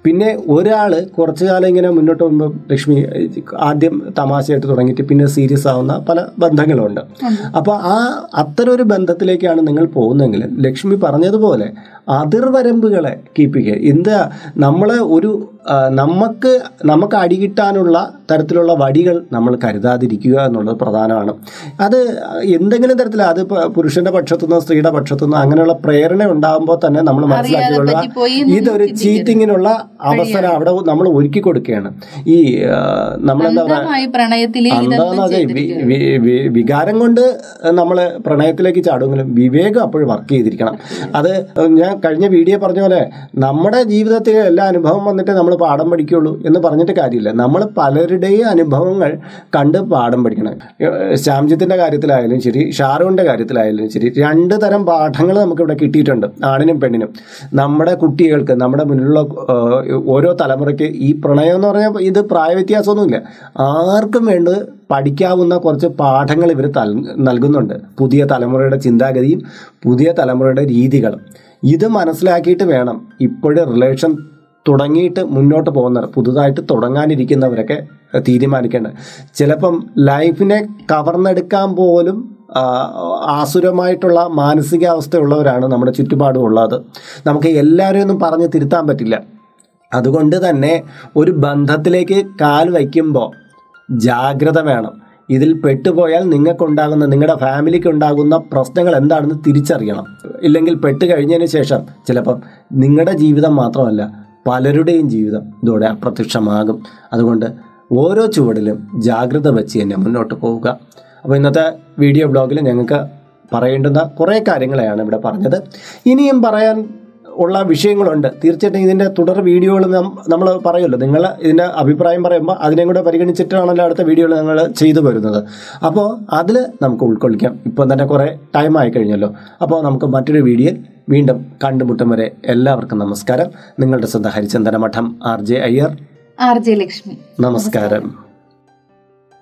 പിന്നെ ഒരാൾ കുറച്ചു കാലം ഇങ്ങനെ മുന്നോട്ട് പോകുമ്പോൾ ലക്ഷ്മി ആദ്യം തമാശയായിട്ട് തുടങ്ങിയിട്ട് പിന്നെ സീരിയസ് ആവുന്ന പല ബന്ധങ്ങളുണ്ട് അപ്പോൾ ആ അത്തരം ഒരു ബന്ധത്തിലേക്കാണ് നിങ്ങൾ പോകുന്നതെങ്കിൽ ലക്ഷ്മി പറഞ്ഞതുപോലെ അതിർവരമ്പുകളെ കീപ്പ് ചെയ്യുക എന്താ നമ്മൾ ഒരു ആ, നമുക്ക് നമുക്ക് അടികിട്ടാനുള്ള തരത്തിലുള്ള വടികൾ നമ്മൾ കരുതാതിരിക്കുക എന്നുള്ളത് പ്രധാനമാണ് അത് എന്തെങ്കിലും തരത്തിൽ അത് ഇപ്പൊ പുരുഷന്റെ പക്ഷത്തുനിന്നോ സ്ത്രീയുടെ പക്ഷത്തുനിന്നോ അങ്ങനെയുള്ള പ്രേരണ ഉണ്ടാകുമ്പോൾ തന്നെ നമ്മൾ മനസ്സിലാക്കിക്കൊള്ളുക പറ്റിപ്പോയി ഇതൊരു ചീറ്റിങ്ങിനുള്ള അവസരം അവിടെ നമ്മൾ ഒരുക്കി കൊടുക്കുകയാണ് ഈ ആ, നമ്മളെന്താ പറയുക അന്ധമായി പ്രണയത്തിലെ ഇതെന്തും അന്താന്നത് വി- വി- വി- വികാരം കൊണ്ട് നമ്മൾ പ്രണയത്തിലേക്ക് ചാടുമെങ്കിലും വിവേകം അപ്പോഴും വർക്ക് ചെയ്തിരിക്കണം അത് ഞാൻ കഴിഞ്ഞ വീഡിയോ പറഞ്ഞ പോലെ നമ്മുടെ ജീവിതത്തിലെ എല്ലാ അനുഭവം വന്നിട്ട് നമ്മൾ പാഠം പഠിക്കുള്ളൂ എന്ന് പറഞ്ഞിട്ട് കാര്യമില്ല നമ്മൾ പലരുടെയും അനുഭവങ്ങൾ കണ്ട് പാഠം പഠിക്കണം ഏഹ് ശ്യാംജിത്തിന്റെ കാര്യത്തിലായാലും ശരി ഷാറുവിന്റെ കാര്യത്തിലായാലും ശരി രണ്ട് തരം പാഠങ്ങൾ നമുക്കിവിടെ കിട്ടിയിട്ടുണ്ട് ആണിനും പെണ്ണിനും നമ്മുടെ കുട്ടികൾക്ക് നമ്മുടെ മുന്നിലുള്ള ഏഹ്, ഓരോ തലമുറയ്ക്ക് ഈ പ്രണയം എന്ന് പറഞ്ഞാൽ ഇത് പ്രായവ്യത്യാസമൊന്നുമില്ല ആർക്കും വേണ്ടത് പഠിക്കാവുന്ന കുറച്ച് പാഠങ്ങൾ ഇവർ നൽകുന്നുണ്ട് പുതിയ തലമുറയുടെ ചിന്താഗതിയും പുതിയ തലമുറയുടെ രീതികളും ഇത് മനസ്സിലാക്കിയിട്ട് വേണം ഇപ്പോഴും റിലേഷൻ തുടങ്ങിയിട്ട് മുന്നോട്ട് പോകുന്നവർ പുതുതായിട്ട് തുടങ്ങാനിരിക്കുന്നവരൊക്കെ തീരുമാനിക്കേണ്ടത് ചിലപ്പം ലൈഫിനെ കവർന്നെടുക്കാൻ പോലും ആ, ആസുരമായിട്ടുള്ള മാനസികാവസ്ഥയുള്ളവരാണ് നമ്മുടെ ചുറ്റുപാടും ഉള്ളത് നമുക്ക് എല്ലാവരെയും ഒന്നും പറഞ്ഞ് തിരുത്താൻ പറ്റില്ല അതുകൊണ്ട് തന്നെ ഒരു ബന്ധത്തിലേക്ക് കാൽ വയ്ക്കുമ്പോൾ ജാഗ്രത വേണം ഇതിൽ പെട്ടുപോയാൽ നിങ്ങൾക്കുണ്ടാകുന്ന നിങ്ങളുടെ ഫാമിലിക്ക് ഉണ്ടാകുന്ന പ്രശ്നങ്ങൾ എന്താണെന്ന് തിരിച്ചറിയണം ഇല്ലെങ്കിൽ പെട്ട് കഴിഞ്ഞതിന് ശേഷം ചിലപ്പം നിങ്ങളുടെ ജീവിതം മാത്രമല്ല പലരുടെയും ജീവിതം ഇതോടെ അപ്രത്യക്ഷമാകും അതുകൊണ്ട് ഓരോ ചുവടിലും ജാഗ്രത വെച്ച് തന്നെ മുന്നോട്ട് പോവുക അപ്പോൾ ഇന്നത്തെ വീഡിയോ ബ്ലോഗിൽ ഞങ്ങൾക്ക് പറയേണ്ടുന്ന കുറേ കാര്യങ്ങളെയാണ് ഇവിടെ പറഞ്ഞത് ഇനിയും പറയാൻ ഉള്ള വിഷയങ്ങളുണ്ട് തീർച്ചയായിട്ടും ഇതിൻ്റെ തുടർ വീഡിയോകൾ നമ്മൾ പറയുമല്ലോ നിങ്ങൾ ഇതിൻ്റെ അഭിപ്രായം പറയുമ്പോൾ അതിനെയും കൂടെ പരിഗണിച്ചിട്ടാണല്ലോ അടുത്ത വീഡിയോകൾ ഞങ്ങൾ ചെയ്തു വരുന്നത് അപ്പോൾ അതിൽ നമുക്ക് ഉൾക്കൊള്ളിക്കാം ഇപ്പം തന്നെ കുറേ ടൈം ആയി കഴിഞ്ഞല്ലോ അപ്പോൾ നമുക്ക് മറ്റൊരു വീഡിയോയിൽ വീണ്ടും കണ്ടുമുട്ടും വരെ എല്ലാവർക്കും നമസ്കാരം നിങ്ങളുടെ സ്വന്തം ഹരിചന്ദന മഠം R J Iyer R J Lakshmi നമസ്കാരം